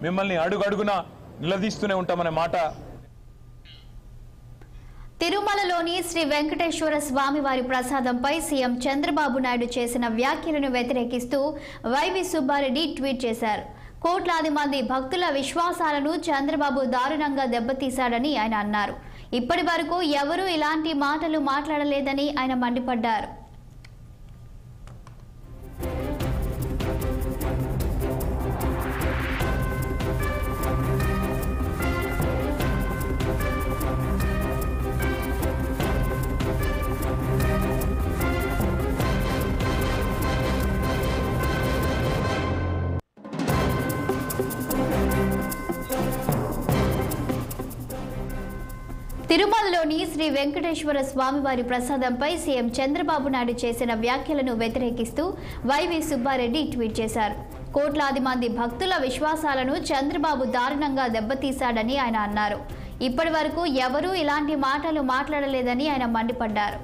మిమ్మల్ని అడుగడుగున నిలదీస్తూనే ఉంటామనే మాట తిరుమలలోని శ్రీ వెంకటేశ్వర స్వామివారి ప్రసాదంపై సీఎం చంద్రబాబు నాయుడు చేసిన వ్యాఖ్యలను వ్యతిరేకిస్తూ వైవి సుబ్బారెడ్డి ట్వీట్ చేశారు కోట్లాది మంది భక్తుల విశ్వాసాలను చంద్రబాబు దారుణంగా దెబ్బతీశాడని ఆయన అన్నారు ఇప్పటి వరకు ఎవరూ ఇలాంటి మాటలు మాట్లాడలేదని ఆయన మండిపడ్డారు తిరుమలలోని శ్రీ వెంకటేశ్వర స్వామివారి ప్రసాదంపై సీఎం చంద్రబాబు నాయుడు చేసిన వ్యాఖ్యలను వ్యతిరేకిస్తూ వైవి సుబ్బారెడ్డి ట్వీట్ చేశారు కోట్లాది మంది భక్తుల విశ్వాసాలను చంద్రబాబు దారుణంగా దెబ్బతీశాడని ఆయన అన్నారు ఇప్పటి వరకు ఎవరూ ఇలాంటి మాటలు మాట్లాడలేదని ఆయన మండిపడ్డారు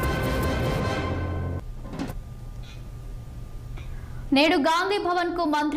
నేడు గాంధీ భవన్ కు మంత్రి